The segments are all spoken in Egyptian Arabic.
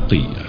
الحقية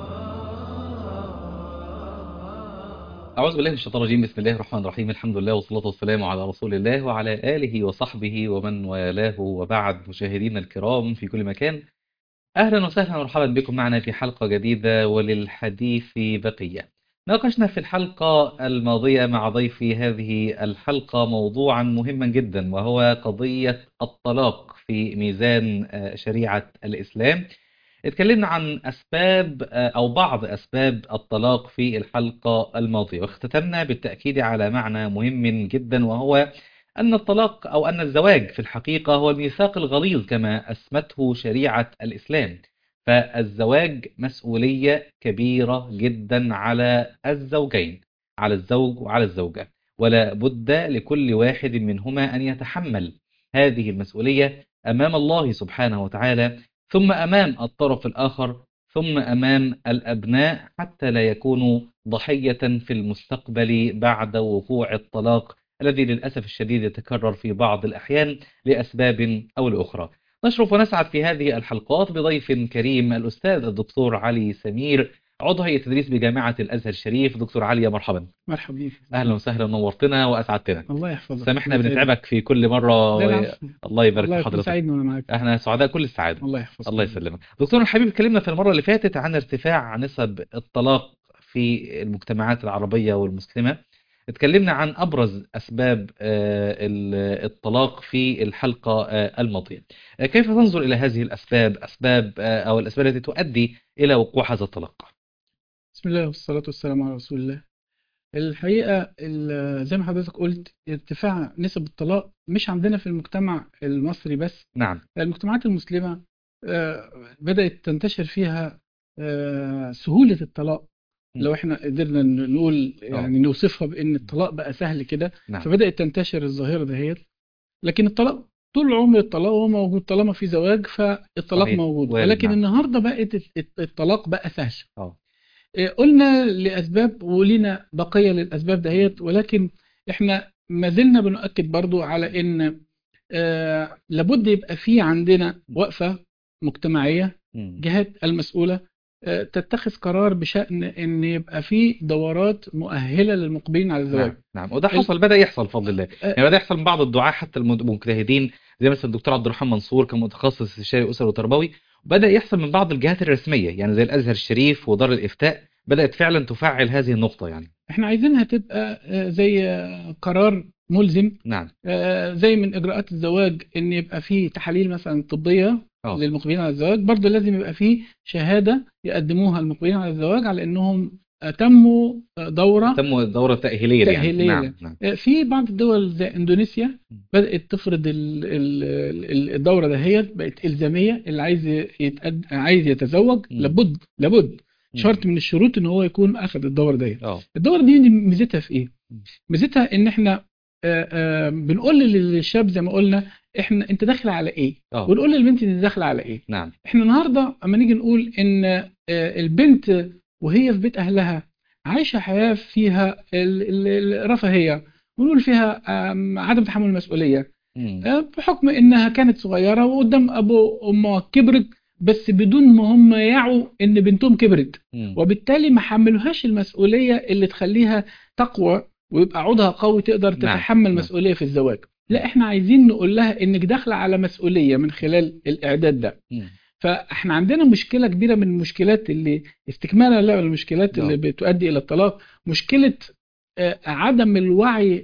أعوذ بالله من الشيطان الرجيم بسم الله الرحمن الرحيم الحمد لله والصلاة والسلام على رسول الله وعلى آله وصحبه ومن والاه وبعد مشاهدينا الكرام في كل مكان أهلا وسهلا ومرحبا بكم معنا في حلقة جديدة وللحديث بقية ناقشنا في الحلقة الماضية مع ضيفي هذه الحلقة موضوعا مهما جدا وهو قضية الطلاق في ميزان شريعة الإسلام اتكلمنا عن أسباب أو بعض أسباب الطلاق في الحلقة الماضية واختتمنا بالتأكيد على معنى مهم جدا وهو أن الطلاق أو أن الزواج في الحقيقة هو الميثاق الغليظ كما أسمته شريعة الإسلام فالزواج مسؤولية كبيرة جدا على الزوجين على الزوج وعلى الزوجة ولا بد لكل واحد منهما أن يتحمل هذه المسؤولية أمام الله سبحانه وتعالى ثم أمام الطرف الآخر ثم أمام الأبناء حتى لا يكونوا ضحية في المستقبل بعد وقوع الطلاق الذي للأسف الشديد يتكرر في بعض الأحيان لأسباب أو لأخرى نشرف ونسعد في هذه الحلقات بضيف كريم الأستاذ الدكتور علي سمير عضو هيئة تدريس بجامعة الأزهر الشريف دكتور علي يا مرحبا مرحبا بيك أهلا وسهلا نورتنا وأسعدتنا الله يحفظك سامحنا بنتعبك في كل مرة لا و... لا الله يبارك الله في حضرتك يسعدني وانا معاك احنا سعداء كل السعادة الله يحفظك الله يسلمك دكتور الحبيب اتكلمنا في المرة اللي فاتت عن ارتفاع نسب الطلاق في المجتمعات العربية والمسلمة اتكلمنا عن أبرز أسباب الطلاق في الحلقة الماضية كيف تنظر إلى هذه الأسباب أسباب أو الأسباب التي تؤدي إلى وقوع هذا الطلاق بسم الله والصلاة والسلام على رسول الله الحقيقة ال- زي ما حضرتك قلت ارتفاع نسب الطلاق مش عندنا في المجتمع المصري بس نعم المجتمعات المسلمة آه، بدأت تنتشر فيها آه، سهولة الطلاق م. لو احنا قدرنا نقول يعني نوصفها بان الطلاق بقى سهل كده نعم فبدأت تنتشر الظاهرة دهيت لكن الطلاق طول عمر الطلاق هو موجود طالما في زواج فالطلاق صحيح. موجود وارد، ولكن نعم. النهارده بقت الت- الطلاق بقى سهل اه إيه، قلنا لأسباب ولينا بقية للأسباب دهيت ولكن احنا ما زلنا بنؤكد برضو على ان آه لابد يبقى في عندنا وقفة مجتمعية مم. جهات المسؤولة آه تتخذ قرار بشأن ان يبقى في دورات مؤهلة للمقبلين على الزواج نعم نعم وده حصل بدأ يحصل بفضل الله آه. يعني بدأ يحصل من بعض الدعاة حتى المجتهدين زي مثلا الدكتور عبد الرحمن منصور كمتخصص استشاري أسري وتربوي بدأ يحصل من بعض الجهات الرسمية يعني زي الأزهر الشريف ودار الإفتاء بدأت فعلا تفعل هذه النقطة يعني احنا عايزينها تبقى آه، زي آه، قرار ملزم نعم آه، زي من اجراءات الزواج ان يبقى فيه تحاليل مثلا طبيه اه للمقبلين على الزواج برضه لازم يبقى فيه شهاده يقدموها المقبلين على الزواج على انهم تموا دوره تم الدورة التأهيلية يعني تأهيلية. نعم نعم آه، في بعض الدول زي اندونيسيا بدات تفرض ال- ال- ال- الدوره دهيت بقت الزاميه اللي عايز يتقد... عايز يتزوج مم. لابد لابد مم. شرط من الشروط ان هو يكون اخذ الدوره ديت اه الدورة دي ميزتها في ايه؟ مم. ميزتها ان احنا آه، آه، بنقول للشاب زي ما قلنا احنا انت داخل على ايه؟ اه ونقول للبنت انت داخله على ايه؟ نعم احنا النهارده اما نيجي نقول ان آه، البنت وهي في بيت اهلها عايشه حياه فيها ال- ال- الرفاهيه ونقول فيها آم، عدم تحمل المسؤوليه مم. آه، بحكم انها كانت صغيره وقدام ابو وامها كبرت بس بدون ما هم يعوا ان بنتهم كبرت مم. وبالتالي ما حملوهاش المسؤولية اللي تخليها تقوى ويبقى عودها قوي تقدر نعم، تتحمل نعم. مسؤولية في الزواج لا احنا عايزين نقول لها انك داخلة على مسؤولية من خلال الاعداد ده مم. فاحنا عندنا مشكلة كبيرة من المشكلات اللي استكمالا لا المشكلات اللي نعم. بتؤدي الى الطلاق مشكلة آه، عدم الوعي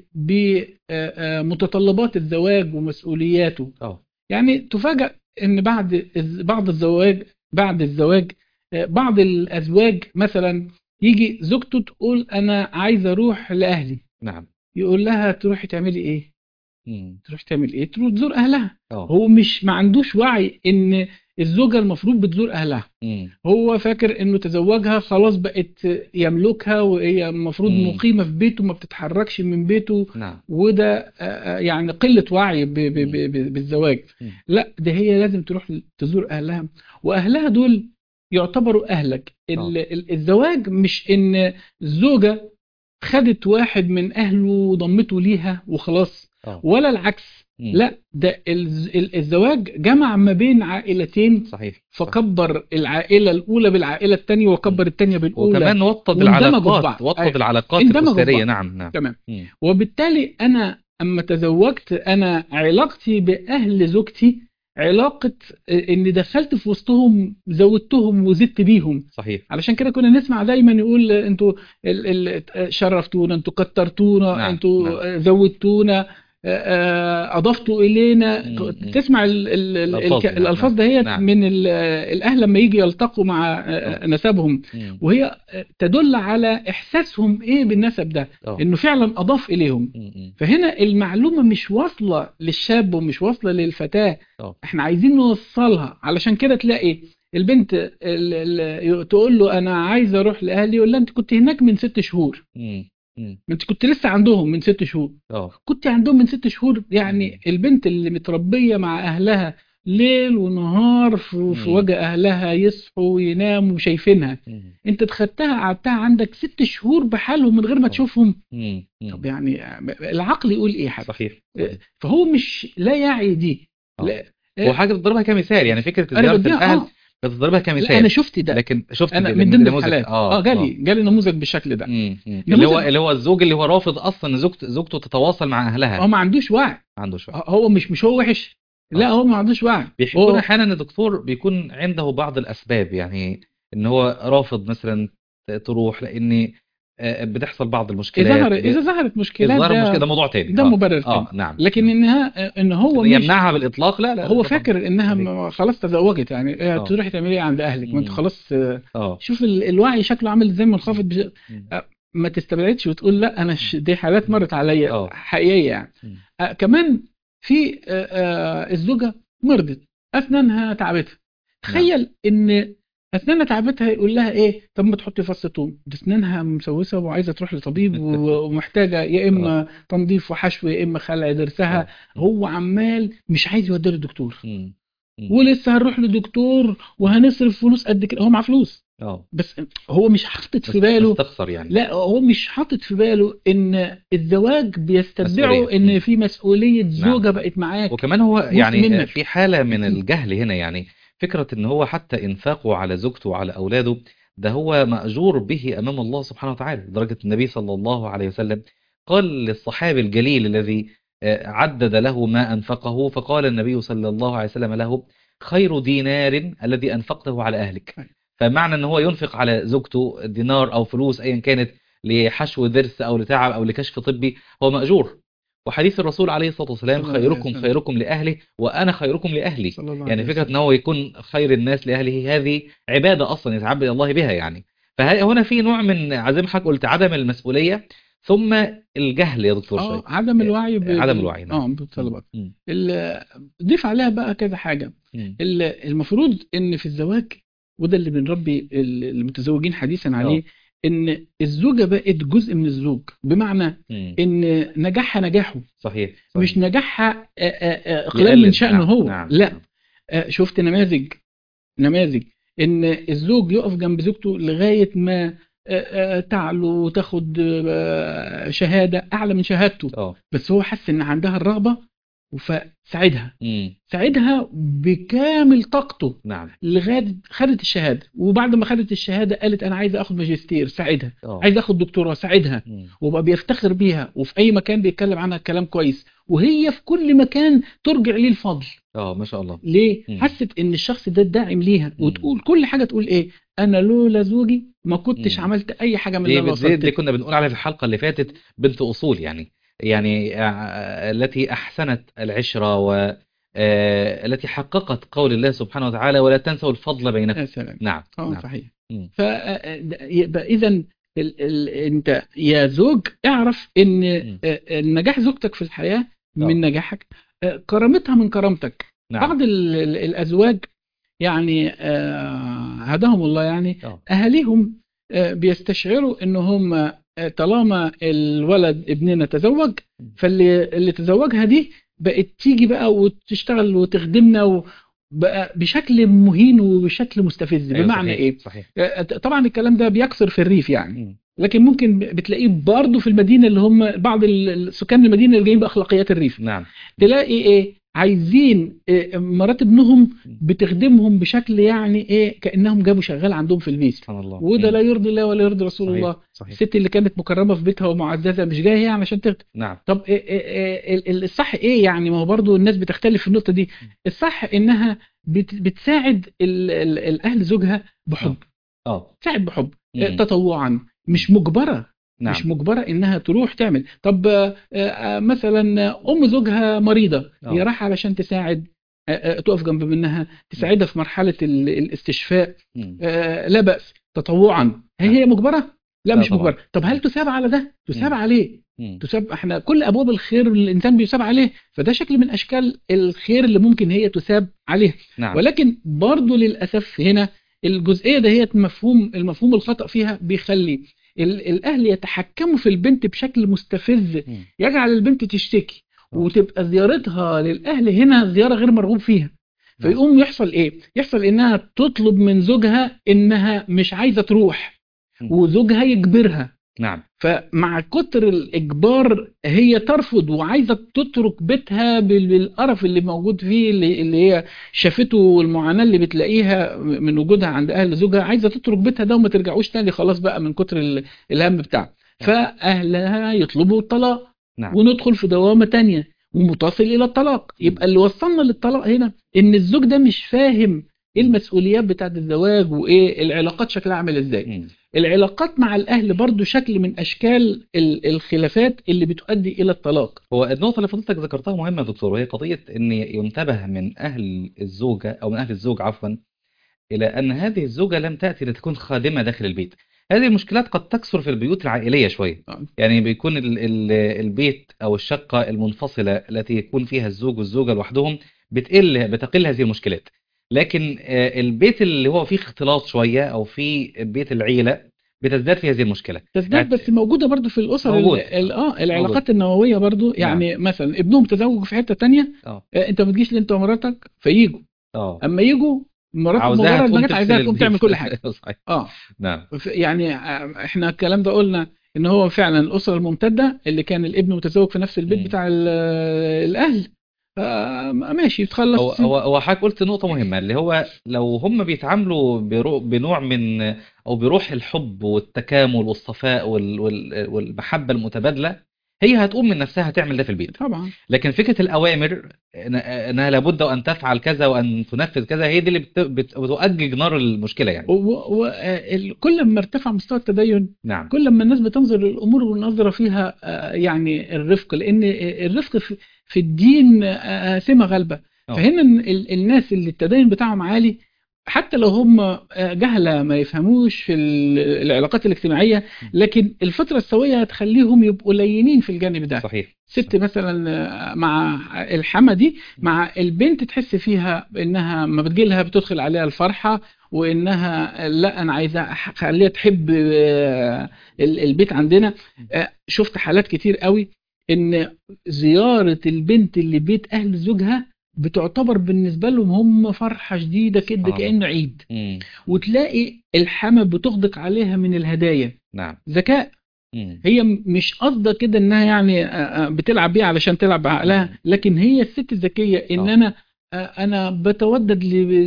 بمتطلبات الزواج ومسؤولياته اه يعني تفاجأ ان بعد الز- بعض الزواج بعد الزواج آه، بعض الازواج مثلا يجي زوجته تقول انا عايز اروح لاهلي نعم يقول لها تروحي تعملي ايه مم. تروح تعمل ايه تروح تزور اهلها اه هو مش ما عندوش وعي ان الزوجة المفروض بتزور اهلها مم. هو فاكر انه تزوجها خلاص بقت يملكها وهي المفروض مم. مقيمة في بيته ما بتتحركش من بيته نعم وده آه، آه، يعني قلة وعي ب- ب- ب- ب- بالزواج مم. لا ده هي لازم تروح تزور أهلها وأهلها دول يعتبروا أهلك ال- ال- الزواج مش إن الزوجة خدت واحد من أهله وضمته ليها وخلاص اه ولا العكس مم. لا ده الز- ال- الزواج جمع ما بين عائلتين صحيح فكبر العائله الاولى بالعائله الثانيه وكبر الثانيه بالاولى وكمان وطد واندمجوا في العلاقات بعض. وطد أيوة. العلاقات اندمجوا في الأسرية بعض. نعم نعم تمام مم. وبالتالي انا اما تزوجت انا علاقتي باهل زوجتي علاقه اني دخلت في وسطهم زودتهم وزدت بيهم صحيح علشان كده كنا نسمع دايما يقول انتوا ال- ال- شرفتونا انتوا كترتونا نعم، انتوا زودتونا آه، اضفتوا الينا مم، مم. تسمع ال- ال- ال- الألفاظ الك- دي، نعم، الالفاظ نعم، دهيت نعم. من ال- الاهل لما يجي يلتقوا مع آه، نسبهم مم. وهي تدل على احساسهم ايه بالنسب ده آه. انه فعلا اضاف اليهم مم. مم. فهنا المعلومة مش واصلة للشاب ومش واصلة للفتاة آه. احنا عايزين نوصلها علشان كده تلاقي البنت ال- ال- تقول له انا عايز اروح لاهلي يقول لها انت كنت هناك من ست شهور مم. مم. ما انت كنت لسه عندهم من ست شهور اه كنت عندهم من ست شهور يعني البنت اللي متربية مع اهلها ليل ونهار في, في مم. وجه اهلها يصحوا ويناموا وشايفينها مم. انت اتخدتها قعدتها عندك ست شهور بحالهم من غير ما آه. تشوفهم مم. مم. طب يعني العقل يقول ايه حتى صحيح فهو مش لا يعي دي آه. لا هو حاجة بتضربها كمثال يعني فكرة انا زيارة بديها الأهل اه بتضربها لا كمثال انا شفت ده لكن شفت انا كده من ضمن نموذج. الحالات اه جالي جالي نموذج بالشكل ده مم. مم. نموذج- اللي هو اللي هو الزوج اللي هو رافض اصلا ان زوجته زوجته تتواصل مع اهلها هو ما عندوش وعي ما عندوش وقت. هو مش مش هو وحش لا آه. هو ما عندوش وعي بيحكون هو احيانا الدكتور بيكون عنده بعض الاسباب يعني ان هو رافض مثلا ت- تروح لان آه، بتحصل بعض المشكلات اذا ظهر ب- اذا ظهرت مشكلات ظهر المشكله ده ده موضوع تاني ده آه. مبرر اه تاني نعم لكن انها ان هو إن مش يمنعها بالاطلاق لا لا هو طبعاً. فاكر انها صحيح. م- خلاص تزوجت يعني إيه آه. تروحي تعملي ايه عند اهلك ما انت مم. خلاص آه، اه شوف ال- الوعي شكله عامل ازاي منخفض بش... مم. ما تستبعدش وتقول لا انا ش... دي حالات مرت عليا آه. حقيقيه يعني مم. آه كمان في آه آه الزوجه مرضت اسنانها تعبتها تخيل ان اسنانها تعبتها يقول لها ايه طب ما تحطي فص ثوم دي اسنانها مسوسه وعايزه تروح لطبيب و- ومحتاجه يا اما تنظيف وحشو يا اما خلع ضرسها آه. هو عمال مش عايز يوديها للدكتور مم. مم. ولسه هنروح لدكتور وهنصرف فلوس قد كده هو معاه فلوس اه بس هو مش حاطط في بس- باله مستخسر يعني لا هو مش حاطط في باله ان الزواج بيستتبعه مسؤولية. ان مم. في مسؤوليه زوجه نعم. بقت معاك وكمان هو جزء يعني منك. في حالة من الجهل هنا يعني فكرة ان هو حتى انفاقه على زوجته وعلى اولاده ده هو مأجور به امام الله سبحانه وتعالى لدرجة النبي صلى الله عليه وسلم قال للصحابي الجليل الذي آه، عدد له ما انفقه فقال النبي صلى الله عليه وسلم له خير دينار الذي انفقته على اهلك أيوة. فمعنى ان هو ينفق على زوجته دينار او فلوس ايا كانت لحشو ضرس او لتعب او لكشف طبي هو مأجور وحديث الرسول عليه الصلاة والسلام صلى الله عليه خيركم وسلم. خيركم لأهله وأنا خيركم لأهلي صلى الله يعني عليه فكرة وسلم. ان هو يكون خير الناس لأهله هذه عبادة أصلا يتعبد الله بها يعني فهنا في نوع من زي ما حضرتك قلت عدم المسؤولية ثم الجهل يا دكتور اه شريف عدم الوعي ب... عدم الوعي، نعم. اه بالطلبات مم. ال- ضيف عليها بقى كذا حاجه مم. ال- المفروض ان في الزواج وده اللي بنربي ال- المتزوجين حديثا عليه ان الزوجه بقت جزء من الزوج بمعنى مم. ان نجاحها نجاحه صحيح صحيح. مش نجاحها آه، آه، آه، اقلال يقلل. من شأنه نعم، هو نعم، لا نعم. آه، شفت نماذج نماذج ان الزوج يقف جنب زوجته لغايه ما آه، آه، تعلو وتاخد آه، شهاده اعلى من شهادته اه بس هو حس ان عندها الرغبه فساعدها مم. ساعدها بكامل طاقته نعم لغايه خدت الشهاده وبعد ما خدت الشهاده قالت انا عايزه اخد ماجستير ساعدها اه عايزه اخد دكتوراه ساعدها مم. وبقى بيفتخر بيها وفي اي مكان بيتكلم عنها كلام كويس وهي في كل مكان ترجع ليه الفضل اه ما شاء الله ليه مم. حست ان الشخص ده داعم ليها مم. وتقول كل حاجه تقول ايه انا لولا زوجي ما كنتش مم. عملت اي حاجه من دي اللي انا دي, دي وصلت كنا بنقول عليها في الحلقة اللي فاتت بنت أصول يعني يعني آه، التي أحسنت العشرة و آه، التي حققت قول الله سبحانه وتعالى ولا تنسوا الفضل بينكم يا سلام نعم اه نعم صحيح مم. فيبقى اذا ال... ال... انت يا زوج اعرف ان مم. آه، نجاح زوجتك في الحياه آه. من نجاحك آه، كرامتها من كرامتك نعم بعض ال... ال- الازواج يعني آه، هداهم الله يعني آه. اهاليهم آه، بيستشعروا ان هم آه، طالما الولد ابننا تزوج فاللي اللي تزوجها دي بقت تيجي بقى وتشتغل وتخدمنا و... بقى بشكل مهين وبشكل مستفز أيوة بمعنى صحيح. ايه صحيح آه، طبعا الكلام ده بيكثر في الريف يعني مم. لكن ممكن بتلاقيه برضه في المدينه اللي هم بعض ال- السكان المدينه اللي جايين باخلاقيات الريف نعم تلاقي ايه عايزين إيه مرات ابنهم بتخدمهم بشكل يعني ايه كانهم جابوا شغال عندهم في البيت سبحان الله وده مم. لا يرضي الله ولا يرضي رسول صحيح. الله صحيح الست اللي كانت مكرمه في بيتها ومعززه مش جايه هي علشان تخدم نعم طب إيه إيه إيه ال- ال- الصح ايه يعني ما هو برضو الناس بتختلف في النقطه دي الصح انها بت بتساعد ال ال الاهل زوجها بحب اه تساعد بحب مم. آه، تطوعا مش مجبره نعم مش مجبره انها تروح تعمل طب آه، آه، مثلا ام زوجها مريضه آه. هي رايحه علشان تساعد آه، آه، تقف جنب منها تساعدها في مرحله ال- الاستشفاء مم. آه، لا باس تطوعا هل هي مجبره لا لا مش طبعا. مجبره طب هل تثاب على ده تثاب مم. عليه مم. تثاب احنا كل ابواب الخير الانسان بيثاب عليه فده شكل من اشكال الخير اللي ممكن هي تثاب عليه نعم ولكن برضه للاسف هنا الجزئيه دهيت مفهوم المفهوم الخطا فيها بيخلي ال- الاهل يتحكموا في البنت بشكل مستفز مم. يجعل البنت تشتكي آه. وتبقى زيارتها للاهل هنا زياره غير مرغوب فيها نعم. فيقوم يحصل ايه يحصل انها تطلب من زوجها انها مش عايزه تروح مم. وزوجها يجبرها نعم فمع كتر الإجبار هي ترفض وعايزة تترك بيتها بال- بالقرف اللي موجود فيه اللي اللي هي شافته والمعاناة اللي بتلاقيها من وجودها عند أهل زوجها عايزة تترك بيتها ده وما ترجعوش تاني خلاص بقى من كتر ال- الهم بتاعها فأهلها يطلبوا الطلاق نعم وندخل في دوامة تانية ومتصل إلى الطلاق يبقى اللي وصلنا للطلاق هنا إن الزوج ده مش فاهم ايه المسؤوليات بتاعت الزواج وايه العلاقات شكلها عامل ازاي مم. العلاقات مع الأهل برضو شكل من أشكال ال- الخلافات اللي بتؤدي إلى الطلاق هو النقطة اللي فضلتك ذكرتها مهمة يا دكتور وهي قضية أن ينتبه من أهل الزوجة أو من أهل الزوج عفوا إلى أن هذه الزوجة لم تأتي لتكون خادمة داخل البيت هذه المشكلات قد تكثر في البيوت العائلية شوية آه. يعني بيكون ال ال البيت أو الشقة المنفصلة التي يكون فيها الزوج والزوجة لوحدهم بتقل بتقل هذه المشكلات لكن آه، البيت اللي هو فيه اختلاط شوية أو في بيت العيلة بتزداد في هذه المشكلة تزداد يعني- بس موجودة برضو في الأسر موجود. ال- ال- اه العلاقات النووية برضو نعم. يعني مثلا ابنهم تزوج في حتة تانية اه آه انت ما تجيش انت ومراتك فيجوا اه اما يجوا مرات عاوزاها مجرد تقوم ما جت عايزاها تغسل تقوم تعمل البيت. كل حاجة صحيح اه نعم ف- يعني آه، احنا الكلام ده قلنا ان هو فعلا الأسرة الممتدة اللي كان الابن متزوج في نفس البيت مم. بتاع ال- الأهل آه ماشي تخلص هو هو هو حضرتك قلت نقطة مهمة اللي هو لو هم بيتعاملوا برو- بنوع من أو بروح الحب والتكامل والصفاء وال- وال- والمحبة المتبادلة هي هتقوم من نفسها تعمل ده في البيت طبعا لكن فكرة الأوامر إن- أنها لابد وأن تفعل كذا وأن تنفذ كذا هي دي اللي بت- بت- بتؤجج نار المشكلة يعني وكل ما ارتفع مستوى التدين نعم كل ما الناس بتنظر للامور والنظره فيها آه، يعني الرفق لان الرفق في- في الدين آه، سمه غالبه أه. فهنا ال- الناس اللي التدين بتاعهم عالي حتى لو هم آه، جهله ما يفهموش في ال- العلاقات الاجتماعيه لكن الفطره السويه هتخليهم يبقوا لينين في الجانب ده صحيح ست مثلا آه، مع الحما دي مع البنت تحس فيها انها ما بتجيلها بتدخل عليها الفرحه وانها لا انا عايزه اخليها تحب آه، ال- البيت عندنا آه، شفت حالات كتير قوي ان زياره البنت اللي بيت اهل زوجها بتعتبر بالنسبه لهم هم فرحه شديده كده سبحان الله. كانه عيد مم. وتلاقي الحما بتغدق عليها من الهدايا نعم ذكاء مم. هي م- مش قصده كده انها يعني آه، آه، بتلعب بيها علشان تلعب بعقلها لكن هي الست الذكيه ان آه. انا آه، انا بتودد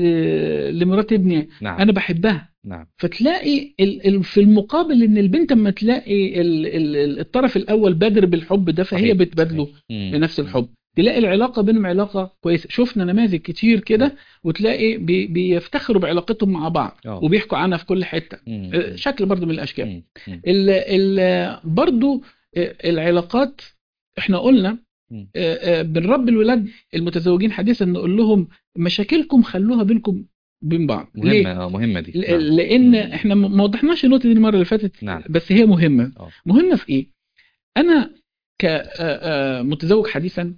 ل- لمرات ابني نعم انا بحبها نعم فتلاقي ال- ال- في المقابل ان البنت اما تلاقي ال- ال- ال- الطرف الاول بادر بالحب ده فهي صحيح. بتبادله مم. بنفس الحب تلاقي العلاقه بينهم علاقه كويسه شفنا نماذج كتير كده وتلاقي بي- بيفتخروا بعلاقتهم مع بعض آه. وبيحكوا عنها في كل حته مم. آه، شكل برضو من الاشكال مم. مم. ال ال برضو العلاقات احنا قلنا مم. آه، آه، بنربي الولاد المتزوجين حديثا نقول لهم مشاكلكم خلوها بينكم بين بعض ليه؟ مهمة آه، مهمة دي ل- نعم. لان احنا ما ما وضحناش النقطه دي المره اللي فاتت نعم. بس هي مهمه آه. مهمه في ايه انا كمتزوج حديثا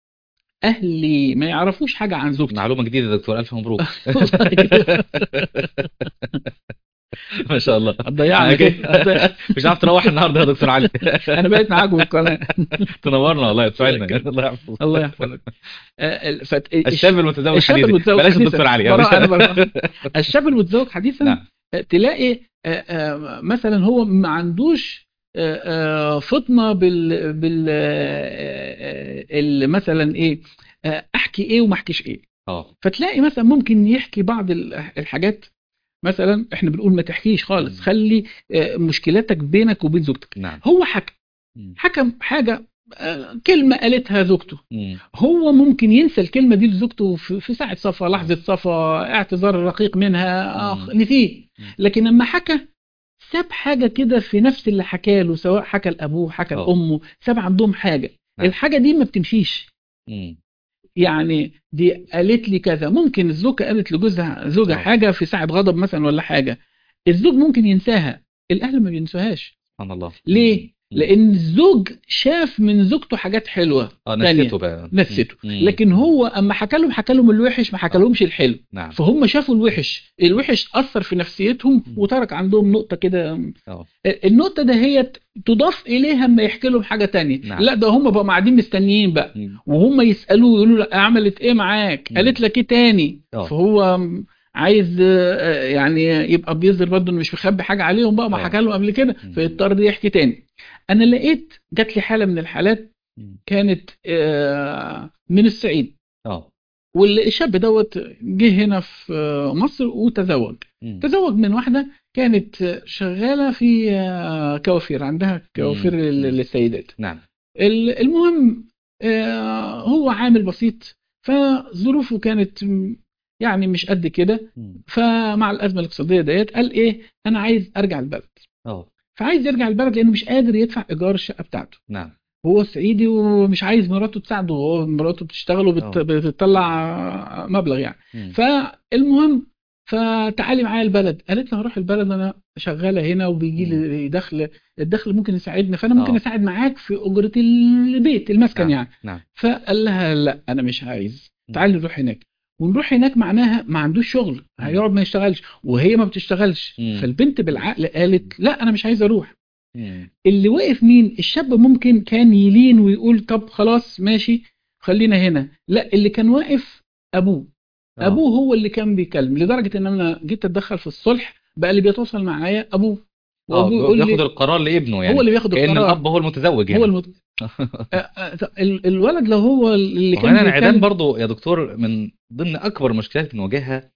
اهلي ما يعرفوش حاجه عن زوجتي معلومة جديدة يا دكتور ألف مبروك والله كده. ما شاء الله هتضيعنا كده هتضيع- مش عارف تروح النهارده يا دكتور علي انا بقيت معاكم في القناه تنورنا والله تسعدنا الله يحفظك الله يحفظك آه، ال- فت- الشاب المتزوج الشاب حديثا المتزوج بلاش حديثا. الدكتور علي براءة أنا براءة. الشاب المتزوج حديثا نعم. آه، تلاقي آه، آه، مثلا هو ما عندوش آه، آه، فطنه بال بال آه، آه، ال- مثلا ايه آه، احكي ايه وما احكيش ايه اه فتلاقي مثلا ممكن يحكي بعض ال- الحاجات مثلا احنا بنقول ما تحكيش خالص مم. خلي آه، مشكلتك بينك وبين زوجتك نعم هو حكى مم. حكم حاجه آه، كلمه قالتها زوجته مم. هو ممكن ينسى الكلمة دي لزوجته في في ساعة صفا لحظة صفا اعتذار رقيق منها آخ مم. نسيه مم. لكن لما حكى ساب حاجة كده في نفس اللي حكى له سواء حكى لأبوه حكى آه. لأمه ساب عندهم حاجة نعم. الحاجة دي ما بتمشيش مم. يعني دي قالت لي كذا ممكن الزوجة قالت لجوزها زوجها آه. حاجة في ساعة غضب مثلا ولا حاجة الزوج ممكن ينساها الأهل ما بينسوهاش سبحان الله ليه؟ مم. لأن الزوج شاف من زوجته حاجات حلوة اه تانية. نسيته بقى نسيته مم. لكن هو اما حكى لهم حكى لهم الوحش ما حكى آه. لهمش الحلو نعم فهم شافوا الوحش الوحش اثر في نفسيتهم مم. وترك عندهم نقطه كده اه النقطه ده هي تضاف اليها اما يحكي لهم حاجه تانية نعم. لا ده هم بقوا قاعدين مستنيين بقى مم. وهم يسالوه يقولوا له عملت ايه معاك مم. قالت لك ايه تاني آه. فهو عايز آه، يعني يبقى بيظهر برضه انه مش مخبي حاجه عليهم بقى ما آه. حكى لهم قبل كده مم. فيضطر يحكي تاني انا لقيت جات لي حاله من الحالات مم. كانت آه، من الصعيد اه والشاب دوت جه هنا في مصر وتزوج مم. تزوج من واحدة كانت شغالة في كوافير عندها كوافير مم. لل- للسيدات نعم ال- المهم آه، هو عامل بسيط فظروفه كانت م- يعني مش قد كده مم. فمع الأزمة الاقتصادية ديت قال إيه أنا عايز أرجع البلد اه فعايز يرجع البلد لأنه مش قادر يدفع إيجار الشقة بتاعته نعم هو صعيدي ومش عايز مراته تساعده هو مراته بتشتغل آه. وبتطلع مبلغ يعني مم. فالمهم فتعالي معايا البلد قالت له هروح البلد انا شغاله هنا وبيجي لي دخل الدخل ممكن يساعدنا فانا ممكن آه. اساعد معاك في اجره البيت المسكن نعم. يعني نعم فقال لها لا انا مش عايز تعالي نروح هناك ونروح هناك معناها ما عندوش شغل هيقعد ما يشتغلش وهي ما بتشتغلش مم. فالبنت بالعقل قالت لا انا مش عايز اروح مم. اللي وقف مين الشاب ممكن كان يلين ويقول طب خلاص ماشي خلينا هنا لا اللي كان واقف ابوه آه. ابوه هو اللي كان بيكلم لدرجه ان انا جيت اتدخل في الصلح بقى اللي بيتواصل معايا ابوه اه وابوه يقول بياخد لي القرار لابنه يعني هو اللي بياخد كأن القرار الأب هو المتزوج يعني هو المت... آه، آه، ال- الولد لو هو اللي كان وهنا انعدام بيكلم برضو يا دكتور من ضمن أكبر المشكلات اللي بنواجهها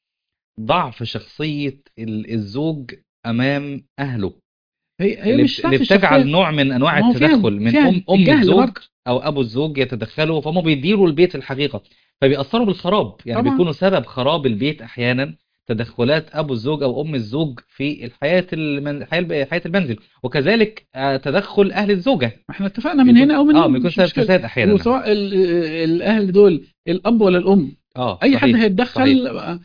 ضعف شخصية ال- الزوج أمام أهله هي هي اللي, مش بت- اللي ضعف بتجعل الشخصية. نوع من أنواع ما هو فيها- التدخل من فيها أم أم الجهل الزوج برضه. أو أبو الزوج يتدخلوا فهم بيديروا البيت الحقيقة فبيأثروا بالخراب يعني طبعاً. بيكونوا سبب خراب البيت أحيانا تدخلات أبو الزوج أو أم الزوج في الحياة المن... حياة حياة المنزل وكذلك آه، تدخل أهل الزوجة ما احنا اتفقنا من بيكون- هنا او من اه هنا بيكون مش سبب مشكلة. فساد أحيانا وسواء ال- الاهل دول الاب ولا الام اه اي حد صحيح. هيتدخل آه،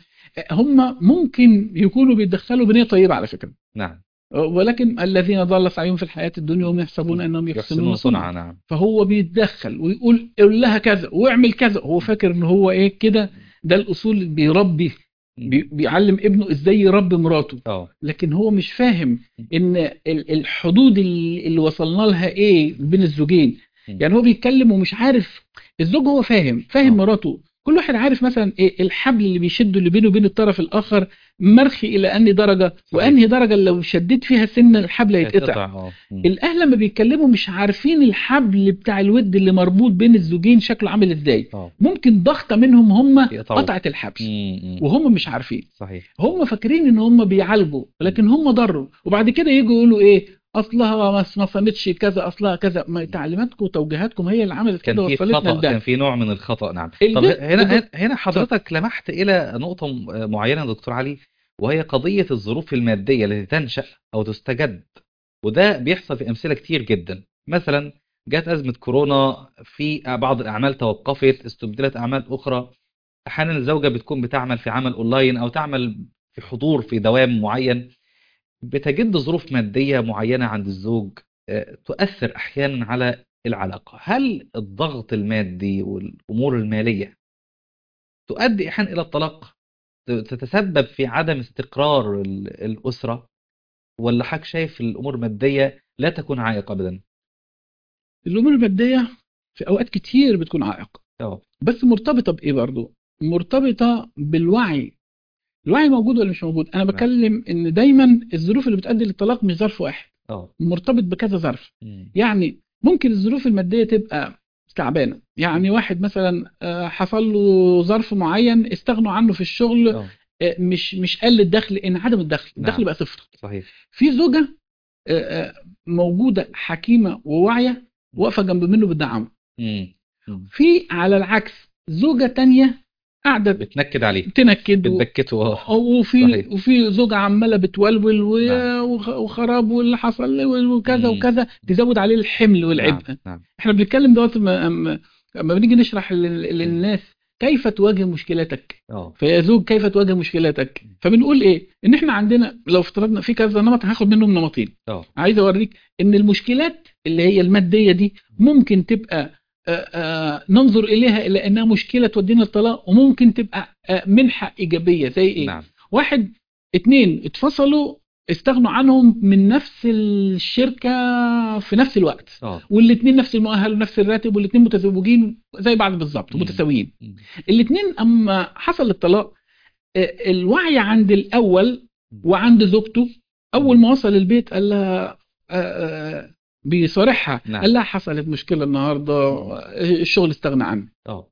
هم ممكن يكونوا بيتدخلوا بنيه طيبه على فكره نعم ولكن الذين ضل سعيهم في الحياة الدنيا وهم يحسبون أنهم يحسنون يحسنون صنعا صنعا نعم فهو بيتدخل ويقول قول لها كذا واعمل كذا هو فاكر ان هو ايه كده ده الاصول اللي بيربي بي- بيعلم ابنه ازاي يربي مراته اه لكن هو مش فاهم ان ال- الحدود اللي اللي وصلنا لها ايه بين الزوجين مم. يعني هو بيتكلم ومش عارف الزوج هو فاهم فاهم آه. مراته كل واحد عارف مثلا ايه الحبل اللي بيشده اللي بينه وبين الطرف الاخر مرخي الى انهي درجه وانهي درجه لو شديت فيها سن الحبل هيتقطع يتقطع اه مم. الاهل لما بيتكلموا مش عارفين الحبل بتاع الود اللي مربوط بين الزوجين شكله عامل ازاي اه ممكن ضغطه منهم هم يقطعوه. قطعت الحبل مم، مم. وهم مش عارفين صحيح هم فاكرين ان هم بيعالجوا لكن هم ضروا وبعد كده يجوا يقولوا ايه اصلها ما ما صنتش كذا اصلها كذا ما تعليماتكم وتوجيهاتكم هي اللي عملت كان كده في وصلتنا خطأ لده كان في نوع من الخطأ نعم البيت- طب هنا بالظبط. هنا حضرتك لمحت إلى نقطة م- معينة يا دكتور علي وهي قضية الظروف المادية التي تنشأ أو تستجد وده بيحصل في أمثلة كتير جدا مثلا جت أزمة كورونا في بعض الأعمال توقفت استبدلت أعمال أخرى أحيانا الزوجة بتكون بتعمل في عمل أونلاين أو تعمل في حضور في دوام معين بتجد ظروف مادية معينة عند الزوج آه، تؤثر أحيانا على العلاقة هل الضغط المادي والأمور المالية تؤدي أحيانا إلى الطلاق ت- تتسبب في عدم استقرار ال- الأسرة ولا حضرتك شايف الامور الماديه لا تكون عائق ابدا الامور الماديه في اوقات كتير بتكون عائق اه بس مرتبطه بايه برضو مرتبطه بالوعي الوعي موجود ولا مش موجود انا بتكلم ان دايما الظروف اللي بتؤدي للطلاق مش ظرف واحد اه مرتبط بكذا ظرف مم. يعني ممكن الظروف الماديه تبقى تعبانه يعني واحد مثلا آه، حصل له ظرف معين استغنوا عنه في الشغل اه آه، مش مش قل الدخل انعدم الدخل الدخل نعم. بقى صفر صحيح في زوجه آه، آه، موجوده حكيمه وواعيه واقفه جنب منه بتدعمه مم. مم. في على العكس زوجه تانية قاعده بتنكد عليه بتنكد و- بتبكته اه وفي صحيح. وفي زوجة عمالة بتولول و- نعم. وخ- وخراب واللي حصل لي وكذا مم. وكذا تزود عليه الحمل والعبء نعم. نعم احنا بنتكلم دلوقتي لما لما- لما بنيجي نشرح لل- للناس كيف تواجه مشكلتك اه فيا زوج كيف تواجه مشكلتك فبنقول ايه ان احنا عندنا لو افترضنا في كذا نمط هاخد منهم نمطين اه عايز اوريك ان المشكلات اللي هي الماديه دي ممكن تبقى آه، آه، ننظر اليها الى انها مشكله تودينا الطلاق وممكن تبقى آه، منحه ايجابيه زي ايه نعم واحد اتنين اتفصلوا استغنوا عنهم من نفس الشركه في نفس الوقت اه والاثنين نفس المؤهل ونفس الراتب والاثنين متزوجين زي بعض بالظبط مم. متساويين مم. الاثنين اما حصل الطلاق آه، الوعي عند الاول وعند زوجته اول ما وصل البيت قال لها آه، آه، بيصارحها نعم. قال لها حصلت مشكله النهارده آه، الشغل استغنى عني اه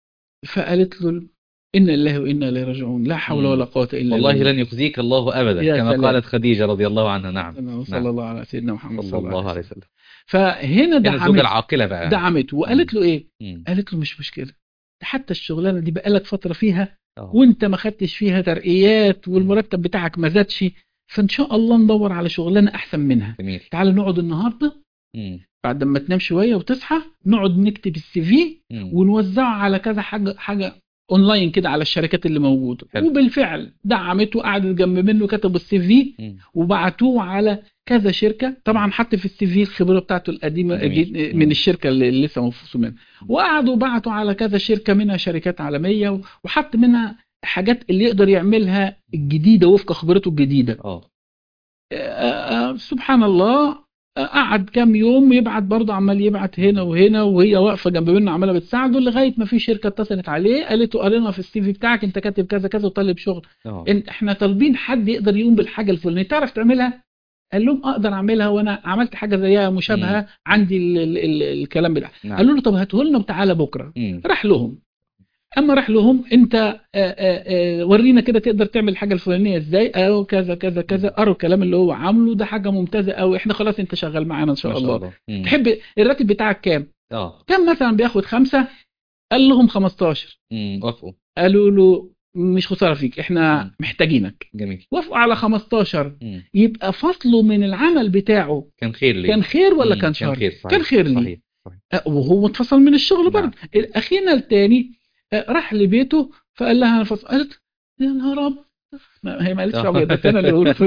فقالت له انا لله وانا اليه راجعون لا حول مم. ولا قوه الا والله بالله لن يخزيك الله ابدا يا كما سلام. قالت خديجه رضي الله عنها نعم صلى نعم. الله على سيدنا محمد صلى الله عليه وسلم فهنا هنا الزوجه دعمت العاقله بقى دعمت وقالت له ايه مم. قالت له مش مشكله ده حتى الشغلانه دي بقالك فتره فيها اه وانت ما خدتش فيها ترقيات والمرتب بتاعك ما زادش فان شاء الله ندور على شغلانه احسن منها جميل تعال نقعد النهارده مم. بعد ما تنام شويه وتصحى نقعد نكتب السي في مم. ونوزعه على كذا حاجه حاجه اونلاين كده على الشركات اللي موجوده حلو. وبالفعل دعمته وقعدت جنب منه كتبوا السي في مم. وبعتوه على كذا شركه طبعا حط في السي في الخبره بتاعته القديمه جميل. الجديد- مم. من الشركه اللي اللي لسه مفصول منها وقعدوا بعتوا على كذا شركه منها شركات عالميه و- وحط منها حاجات اللي يقدر يعملها الجديده وفق خبرته الجديده اه آه، آه، سبحان الله آه، قعد كام يوم يبعت برضه عمال يبعت هنا وهنا وهي واقفه جنب منه عماله بتساعده لغايه ما في شركه اتصلت عليه قالت له قرينا في السي في بتاعك انت كاتب كذا كذا وطالب شغل اه انت احنا طالبين حد يقدر يقوم بالحاجه الفلانيه تعرف تعملها قال لهم اقدر اعملها وانا عملت حاجه زيها مشابهه عندي ال ال ال الكلام بتاع نعم. قالوا له طب هاته لنا وتعالى بكره مم. راح لهم اما راح لهم انت آه، آه، آه، ورينا كده تقدر تعمل الحاجه الفلانيه ازاي او كذا كذا كذا قروا الكلام اللي هو عامله ده حاجه ممتازه قوي احنا خلاص انت شغال معانا ان شاء ما الله مم. تحب الراتب بتاعك كام اه كان مثلا بياخد خمسة قال لهم 15 مم. وافقوا قالوا له مش خساره فيك احنا مم. محتاجينك جميل وافقوا على 15 مم. يبقى فصله من العمل بتاعه كان خير لي كان خير ولا مم. كان شر كان خير صحيح. كان خير ليه صحيح صحيح أه، وهو اتفصل من الشغل نعم. برضه اخينا التاني أه، راح لبيته فقال لها انا فصل قالت يا نهار ابيض ما- هي ما قالتش آه. ابيض بس انا اللي بقول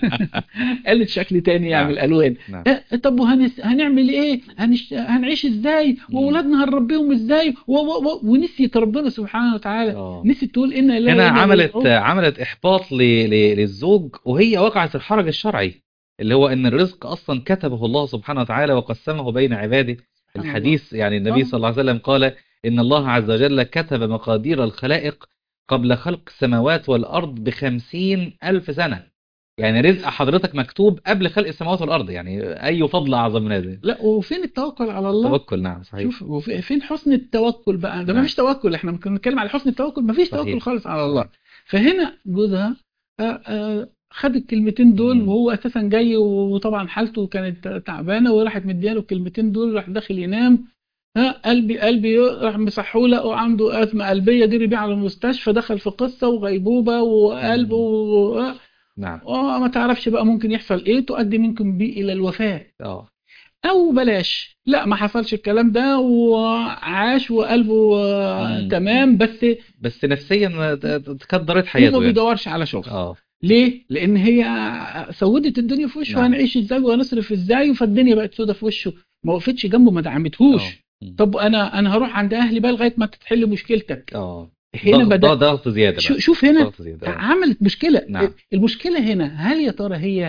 قالت شكل تاني نعم. يعمل الوان نعم أه، طب وهنس... هنعمل ايه هنش... هنعيش ازاي مم. واولادنا هنربيهم ازاي و... و... و... ونسيت ربنا سبحانه وتعالى اه نسيت تقول ان لا هنا إله إلا عملت الله. عملت احباط ل... ل... للزوج وهي وقعت في الحرج الشرعي اللي هو ان الرزق اصلا كتبه الله سبحانه وتعالى وقسمه بين عباده سبحان الحديث يعني النبي آه. صلى الله عليه وسلم قال ان الله عز وجل كتب مقادير الخلائق قبل خلق السماوات والارض بخمسين الف سنه يعني رزق حضرتك مكتوب قبل خلق السماوات والارض يعني اي فضل اعظم من هذا لا وفين التوكل على الله توكل نعم صحيح شوف وفي- فين حسن التوكل بقى ده نعم. ما فيش توكل احنا ممكن نتكلم على حسن التوكل ما فيش صحيح. توكل خالص على الله فهنا جوزها آه، آه، خد الكلمتين دول مم. وهو اساسا جاي وطبعا حالته كانت تعبانه وراحت مدياله الكلمتين دول راح داخل ينام ها قلبي قلبي راح مسحوله وعنده ازمه قلبيه جري بيه على المستشفى دخل في قصه وغيبوبه وقلبه و... نعم وما تعرفش بقى ممكن يحصل ايه تؤدي منكم بيه الى الوفاه اه او بلاش لا ما حصلش الكلام ده وعاش وقلبه آه، مم. تمام بس بس نفسيا تكدرت هو حياته ما يعني. بيدورش على شغل اه ليه لان هي سودت الدنيا في وشه نعم. هنعيش ازاي وهنصرف ازاي فالدنيا بقت سودة في وشه ما وقفتش جنبه ما دعمتهوش آه. مم. طب انا انا هروح عند اهلي بقى لغايه ما تتحل مشكلتك اه هنا ضغط- بدا ضغط زياده شو- بقى شوف هنا ضغط زياده آه. عملت مشكله نعم. المشكله هنا هل يا ترى هي